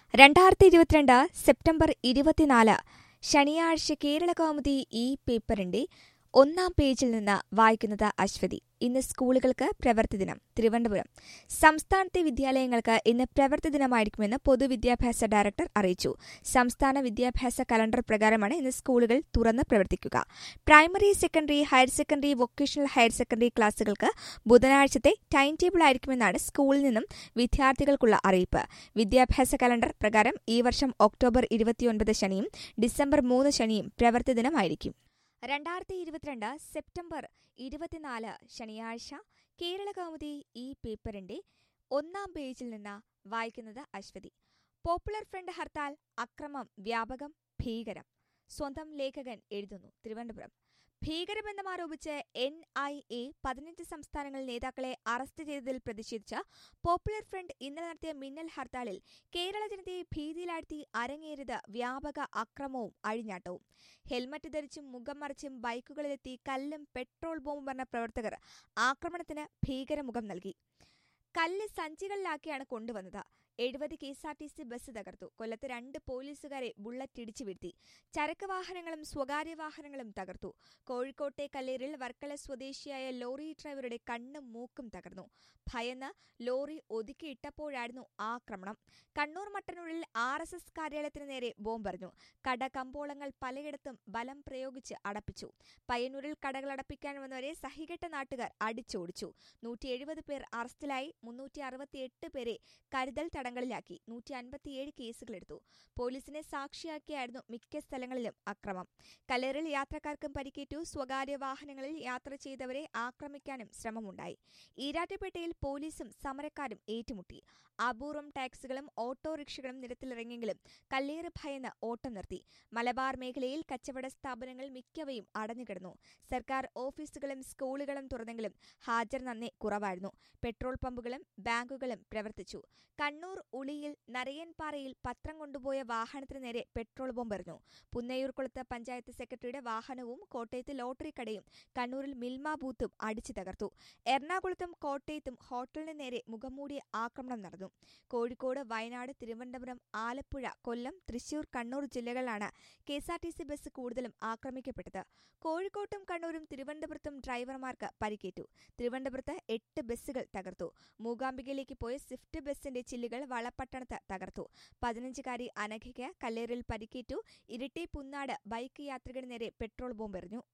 രണ്ടായിരത്തി ഇരുപത്തിരണ്ട് സെപ്റ്റംബർ ഇരുപത്തിനാല് ശനിയാഴ്ച കേരള കൗമുദി ഈ പേപ്പറിന്റെ ഒന്നാം പേജിൽ നിന്ന് വായിക്കുന്നത് അശ്വതി ഇന്ന് സ്കൂളുകൾക്ക് പ്രവൃത്തി ദിനം തിരുവനന്തപുരം സംസ്ഥാനത്തെ വിദ്യാലയങ്ങൾക്ക് ഇന്ന് പ്രവൃത്തി ദിനമായിരിക്കുമെന്ന് പൊതുവിദ്യാഭ്യാസ ഡയറക്ടർ അറിയിച്ചു സംസ്ഥാന വിദ്യാഭ്യാസ കലണ്ടർ പ്രകാരമാണ് ഇന്ന് സ്കൂളുകൾ തുറന്ന് പ്രവർത്തിക്കുക primary secondary higher secondary vocational higher secondary ക്ലാസുകൾക്ക് ബുധനാഴ്ചത്തെ ടൈം ടേബിൾ ആയിരിക്കുമെന്നാണ് സ്കൂളിൽ നിന്നും വിദ്യാർത്ഥികൾക്കുള്ള അറിയിപ്പ് വിദ്യാഭ്യാസ കലണ്ടർ പ്രകാരം ഈ വർഷം ഒക്ടോബർ ഇരുപത്തിയൊൻപത് ശനിയും ഡിസംബർ മൂന്ന് ശനിയും പ്രവൃത്തി ദിനമായിരിക്കും രണ്ടായിരത്തി ഇരുപത്തിരണ്ട് സെപ്റ്റംബർ ഇരുപത്തിനാല് ശനിയാഴ്ച കേരള കൗമുദി ഈ പേപ്പറിന്റെ ഒന്നാം പേജിൽ നിന്ന് വായിക്കുന്നത് അശ്വതി പോപ്പുലർ ഫ്രണ്ട് ഹർത്താൽ അക്രമം വ്യാപകം ഭീകരം സ്വന്തം ലേഖകൻ എഴുതുന്നു തിരുവനന്തപുരം ഭീകരബന്ധം ആരോപിച്ച് എൻ ഐ എ പതിനഞ്ച് സംസ്ഥാനങ്ങളിൽ നേതാക്കളെ അറസ്റ്റ് ചെയ്തതിൽ പ്രതിഷേധിച്ച് പോപ്പുലർ ഫ്രണ്ട് ഇന്നലെ നടത്തിയ മിന്നൽ ഹർത്താലിൽ കേരള ജനതയെ ഭീതിയിലാഴ്ത്തി അരങ്ങേറിയത് വ്യാപക അക്രമവും അഴിഞ്ഞാട്ടവും ഹെൽമറ്റ് ധരിച്ചും മുഖം മറിച്ചും ബൈക്കുകളിലെത്തി കല്ലും പെട്രോൾ ബോംബും പറഞ്ഞ പ്രവർത്തകർ ആക്രമണത്തിന് ഭീകരമുഖം നൽകി കല്ല് സഞ്ചികളിലാക്കിയാണ് കൊണ്ടുവന്നത് എഴുപത് K S R T C bus തകർത്തു കൊല്ലത്ത് രണ്ട് പോലീസുകാരെ ബുള്ളറ്റ് ഇടിച്ചു വീഴ്ത്തി ചരക്ക് വാഹനങ്ങളും സ്വകാര്യ വാഹനങ്ങളും തകർത്തു കോഴിക്കോട്ടെ കല്ലേറിൽ വർക്കല സ്വദേശിയായ ലോറി ഡ്രൈവറുടെ കണ്ണും മൂക്കും തകർന്നു ഭയന്ന് ലോറി ഒതുക്കിയിട്ടപ്പോഴായിരുന്നു ആക്രമണം കണ്ണൂർ മട്ടന്നൂരിൽ ആർ എസ് എസ് കാര്യാലയത്തിന് നേരെ ബോംബെറിഞ്ഞു കട കമ്പോളങ്ങൾ പലയിടത്തും ബലം പ്രയോഗിച്ച് അടപ്പിച്ചു പയ്യന്നൂരിൽ കടകൾ അടപ്പിക്കാൻ വന്നവരെ സഹികെട്ട നാട്ടുകാർ അടിച്ചോടിച്ചു നൂറ്റി എഴുപത് പേർ അറസ്റ്റിലായി മുന്നൂറ്റി അറുപത്തിയെട്ട് പേരെ കരുതൽ തടങ്കലിലാക്കി നൂറ്റി അൻപത്തിയേഴ് കേസുകളെടുത്തു പോലീസിനെ സാക്ഷിയാക്കിയായിരുന്നു മിക്ക സ്ഥലങ്ങളിലും അക്രമം കല്ലേറിൽ യാത്രക്കാർക്കും പരിക്കേറ്റു സ്വകാര്യ വാഹനങ്ങളിൽ യാത്ര ചെയ്തവരെ ആക്രമിക്കാനും ശ്രമമുണ്ടായി ഈരാറ്റുപേട്ടയിൽ പോലീസും സമരക്കാരും ഏറ്റുമുട്ടി അപൂർവം ടാക്സികളും ഓട്ടോറിക്ഷകളും നിരത്തിലിറങ്ങിയെങ്കിലും കല്ലേറ് ഭയന്ന് ഓട്ടം നിർത്തി മലബാർ മേഖലയിൽ കച്ചവട സ്ഥാപനങ്ങൾ മിക്കവയും അടഞ്ഞുകിടന്നു സർക്കാർ ഓഫീസുകളും സ്കൂളുകളും തുറന്നെങ്കിലും ഹാജർ നന്നെ കുറവായിരുന്നു പെട്രോൾ പമ്പുകളും ബാങ്കുകളും പ്രവർത്തിച്ചു കണ്ണൂർ ഉളിയിൽ നരയൻപാറയിൽ പത്രം കൊണ്ടുപോയ വാഹനത്തിന് നേരെ പെട്രോൾ ബോംബെറിഞ്ഞു പുന്നയൂർക്കുളത്ത് പഞ്ചായത്ത് സെക്രട്ടറിയുടെ വാഹനവും കോട്ടയത്ത് ലോട്ടറി കടയും കണ്ണൂരിൽ മിൽമ ബൂത്തും അടിച്ചു തകർത്തു എറണാകുളത്തും കോട്ടയത്തും ഹോട്ടലിന് നേരെ മുഖംമൂടിയ ആക്രമണം നടന്നു കോഴിക്കോട് വയനാട് തിരുവനന്തപുരം ആലപ്പുഴ കൊല്ലം തൃശൂർ കണ്ണൂർ ജില്ലകളിലാണ് K S R T C bus കൂടുതലും ആക്രമിക്കപ്പെട്ടത് കോഴിക്കോട്ടും കണ്ണൂരും തിരുവനന്തപുരത്തും ഡ്രൈവർമാർക്ക് പരിക്കേറ്റു തിരുവനന്തപുരത്ത് എട്ട് ബസ്സുകൾ തകർത്തു മൂകാംബികയിലേക്ക് പോയ സ്വിഫ്റ്റ് ബസിന്റെ ചില്ലുകൾ വളപട്ടണത്ത് തകർത്തു പതിനഞ്ചുകാരി അനഘയ്ക്ക് കല്ലേറിൽ പരിക്കേറ്റു ഇരിട്ടി പുന്നാട് ബൈക്ക് യാത്രികന് നേരെ പെട്രോൾ ബോംബെറിഞ്ഞു